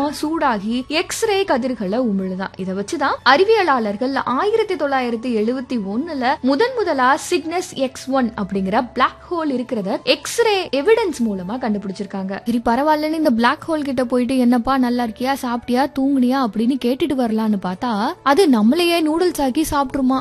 வேகமா சூடாகி எக்ஸ்ரே கதிர்களை உமிழுதான் இதை வச்சுதான் அறிவியலாளர்கள் ஆயிரத்தி தொள்ளாயிரத்தி எழுபத்தி ஒண்ணுல முதன் முதலா சிக்னஸ் எக்ஸ் ஒன் அப்படிங்கிற பிளாக் ஹோல் இருக்கிறத எக்ஸ்ரே எவிடன்ஸ் மூலமா கண்டுபிடிச்சிருக்காங்க சரி பரவாயில்லன்னு இந்த பிளாக் ஹோல் கிட்ட போயிட்டு என்னப்பா நல்லா இருக்கியா சாப்பிட்டியா தூங்குனியா அப்படின்னு கேட்டுட்டு வரலான்னு பார்த்தா அது நம்மளையே நூடுல்ஸ் ஆக்கி சாப்பிட்டுருமா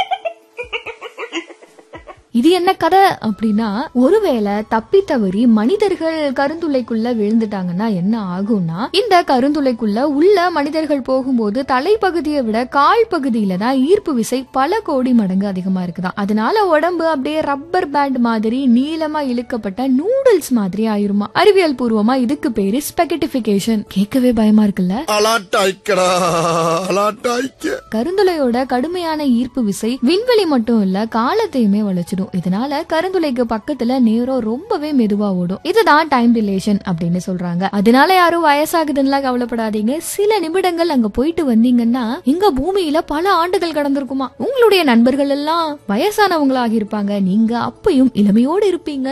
இது என்ன கதை அப்படின்னா ஒருவேளை தப்பி தவறி மனிதர்கள் கருந்துளைக்குள்ள விழுந்துட்டாங்கன்னா என்ன ஆகும்னா இந்த கருந்துளைக்குள்ள உள்ள மனிதர்கள் போகும்போது தலைப்பகுதியை விட கால் பகுதியில தான் ஈர்ப்பு விசை பல கோடி மடங்கு அதிகமா இருக்குதாம் அதனால உடம்பு அப்படியே ரப்பர் பேண்ட் மாதிரி நீளமா இழுக்கப்பட்ட நூடுல்ஸ் மாதிரி ஆயிருமா அறிவியல் பூர்வமா இதுக்கு பேரு ஸ்பெகட்டிபிகேஷன் கேட்கவே பயமா இருக்குல்ல அலாட்டாய்க்கடா அலாட்டாய்க்க கருந்துளையோட கடுமையான ஈர்ப்பு விசை விண்வெளி மட்டும் இல்ல காலத்தையுமே வளைச்சிடும் இதனால கருந்துளைக்கு பக்கத்துல நேரம் ரொம்பவே மெதுவா ஓடும் இதுதான் டைம் ரிலேஷன் அப்படின்னு சொல்றாங்க அதனால யாரும் வயசாகுதுன்னா கவலைப்படாதீங்க சில நிமிடங்கள் அங்க போயிட்டு வந்தீங்கன்னா இங்க பூமியில பல ஆண்டுகள் கடந்திருக்குமா உங்களுடைய நண்பர்கள் எல்லாம் வயசானவங்களாக இருப்பாங்க நீங்க அப்பயும் இளமையோடு இருப்பீங்க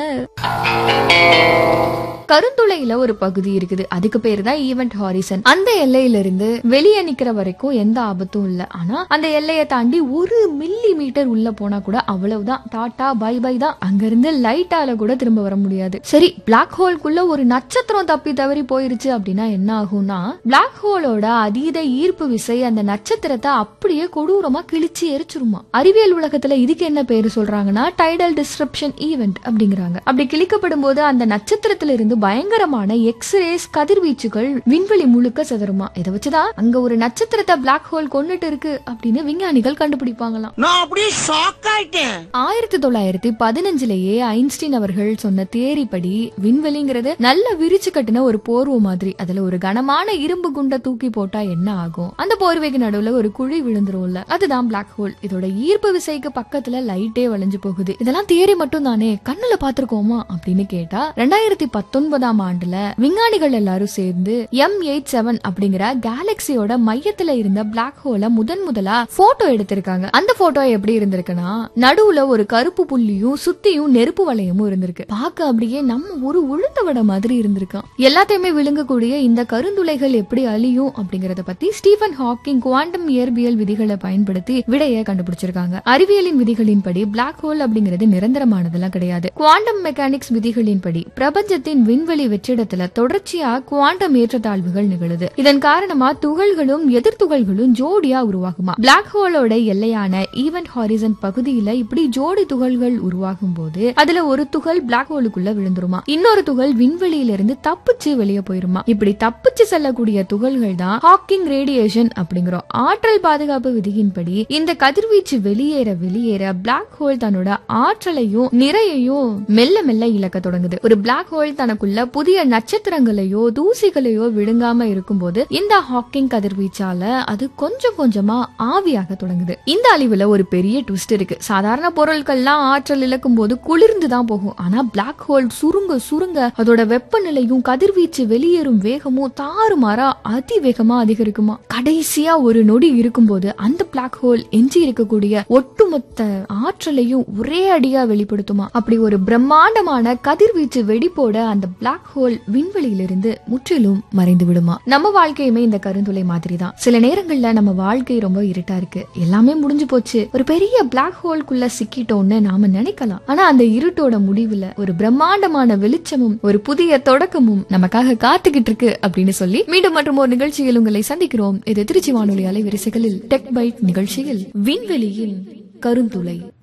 கருந்துளையில ஒரு பகுதி இருக்குது அதுக்கு பேர் தான் ஈவென்ட் ஹாரிசன் அந்த எல்லையில இருந்து வெளியே நிக்கிற வரைக்கும் எந்த ஆபத்தும் இல்ல ஆனா அந்த எல்லையை தாண்டி ஒரு மில்லி மீட்டர் உள்ள போனா கூட அவ்வளவுதான் டாடா பை பை தான் அங்கிருந்து லைட்டால கூட திரும்ப வர முடியாது சரி பிளாக் ஹோல்குள்ள ஒரு நட்சத்திரம் தப்பி தவறி போயிருச்சு அப்படின்னா என்ன ஆகும்னா பிளாக் ஹோலோட அதீத ஈர்ப்பு விசை அந்த நட்சத்திரத்தை அப்படியே கொடூரமா கிழிச்சு எரிச்சிருமா அறிவியல் உலகத்துல இதுக்கு என்ன பேரு சொல்றாங்கன்னா டைடல் டிஸ்ரப்ஷன் ஈவென்ட் அப்படிங்கிறாங்க அப்படி கிழிக்கப்படும் போது அந்த நட்சத்திரத்துல இருந்து பயங்கரமான எக்ஸ்ரேஸ் கதிர்வீச்சுகள் விண்வெளி முழுக்க சிதறுமா இதை வச்சுதான் அங்க ஒரு நட்சத்திரத்தை பிளாக் ஹோல் கொண்டுட்டு இருக்கு அப்படின்னு விஞ்ஞானிகள் கண்டுபிடிப்பாங்களாம் நான் அப்படியே ஷாக் ஆயிட்டேன் ஆயிரத்தி தொள்ளாயிரத்தி பதினஞ்சுலயே ஐன்ஸ்டீன் அவர்கள் சொன்ன தேரி படி விண்வெளிங்கிறது நல்ல விரிச்சு கட்டின ஒரு போர்வை மாதிரி அதுல ஒரு கனமான இரும்பு குண்டை தூக்கி போட்டா என்ன ஆகும் அந்த போர்வைக்கு நடுவுல ஒரு குழி விழுந்துரும்ல அதுதான் பிளாக் ஹோல் இதோட ஈர்ப்பு விசைக்கு பக்கத்துல லைட்டே வளைஞ்சு போகுது இதெல்லாம் தேரி மட்டும் தானே கண்ணுல பாத்திருக்கோமா அப்படின்னு கேட்டா ரெண்டாயிரத்தி பத்தொன்பதாம் ஆண்டுல விஞ்ஞானிகள் எல்லாரும் சேர்ந்து எம் எயிட் செவன் அப்படிங்கிற கேலக்சியோட மையத்துல இருந்த பிளாக் ஹோலை முதன் முதலா போட்டோ எடுத்திருக்காங்க அந்த போட்டோ எப்படி இருந்திருக்குன்னா நடுவுல ஒரு கருப்பு புள்ளியும் சுத்தியும் நெருப்பு வளையமும் இருந்திருக்கு பார்க்க அப்படியே நம்ம ஒரு உளுந்த வடை மாதிரி இருந்திருக்கான் எல்லாத்தையுமே விழுங்கக்கூடிய இந்த கருந்துளைகள் எப்படி அழியும் அப்படிங்கறத பத்தி ஸ்டீஃபன் ஹாக்கிங் குவாண்டம் இயற்பியல் விதிகளை பயன்படுத்தி விடைய கண்டுபிடிச்சிருக்காங்க அறிவியலின் விதிகளின்படி பிளாக் ஹோல் அப்படிங்கிறது நிரந்தரமானதெல்லாம் கிடையாது குவாண்டம் மெக்கானிக்ஸ் விதிகளின்படி பிரபஞ்சத்தின் விண்வெளி வெற்றிடத்துல தொடர்ச்சியா குவாண்டம் ஏற்றத்தாழ்வுகள் நிகழுது இதன் காரணமா துகள்களும் எதிர்த்துகள்களும் ஜோடியா உருவாகுமா பிளாக் ஹோலோட எல்லையான ஈவென்ட் ஹாரிசன் பகுதியில இப்படி ஜோடி துகள்கள் உருவாகும் போது அதுல ஒரு துகள் பிளாக் ஹோலுக்குள்ள விழுந்துருமா இன்னொரு துகள் விண்வெளியில இருந்து தப்பிச்சு வெளியே போயிருமா இப்படி தப்பிச்சு செல்லக்கூடிய துகள்கள் தான் ஹாக்கிங் ரேடியேஷன் அப்படிங்கிறோம் ஆற்றல் பாதுகாப்பு விதியின்படி இந்த கதிர்வீச்சு வெளியேற வெளியேற பிளாக் ஹோல் தன்னோட ஆற்றலையும் நிறையையும் மெல்ல மெல்ல இழக்க தொடங்குது ஒரு பிளாக் ஹோல் தனக்குள்ள புதிய நட்சத்திரங்களையோ தூசிகளையோ விழுங்காம இருக்கும்போது இந்த ஹாக்கிங் கதிர்வீச்சால அது கொஞ்சம் கொஞ்சமா ஆவியாக தொடங்குது இந்த அழிவுல ஒரு பெரிய ட்விஸ்ட் இருக்கு சாதாரண பொருட்கள்லாம் ஆற்றல் இழக்கும் போது குளிர்ந்து தான் போகும் ஆனா பிளாக் ஹோல் சுருங்க சுருங்க அதோட வெப்பநிலையும் கதிர்வீச்சு வெளியேறும் வேகமும் தாறுமாறா அதிவேகமா அதிகரிக்குமா கடைசியா ஒரு நொடி இருக்கும்போது அந்த பிளாக் ஹோல் எஞ்சி இருக்கக்கூடிய ஒட்டுமொத்த ஆற்றலையும் ஒரே அடியா வெளிப்படுத்துமா அப்படி ஒரு பிரம்மாண்டமான கதிர்வீச்சு வெடிப்போட அந்த பிளாக் ஹோல் விண்வெளியிலிருந்து முற்றிலும் மறைந்து விடுமா நம்ம வாழ்க்கையுமே இந்த கருந்துளை மாதிரி தான் சில நேரங்கள்ல நம்ம வாழ்க்கை ரொம்ப இருட்டா இருக்கு எல்லாமே முடிஞ்சு போச்சு ஒரு பெரிய பிளாக் ஹோல்குள்ள சிக்கிட்டோம்னு நாம நினைக்கலாம் ஆனா அந்த இருட்டோட முடிவுல ஒரு பிரம்மாண்டமான வெளிச்சமும் ஒரு புதிய தொடக்கமும் நமக்காக காத்துக்கிட்டு இருக்கு அப்படின்னு சொல்லி மீண்டும் மற்றும் ஒரு நிகழ்ச்சியில் உங்களை சந்திக்கிறோம் இது திருச்சி வானொலி அலைவரிசைகளில் டெக் பைட் நிகழ்ச்சியில் விண்வெளியின் கருந்துளை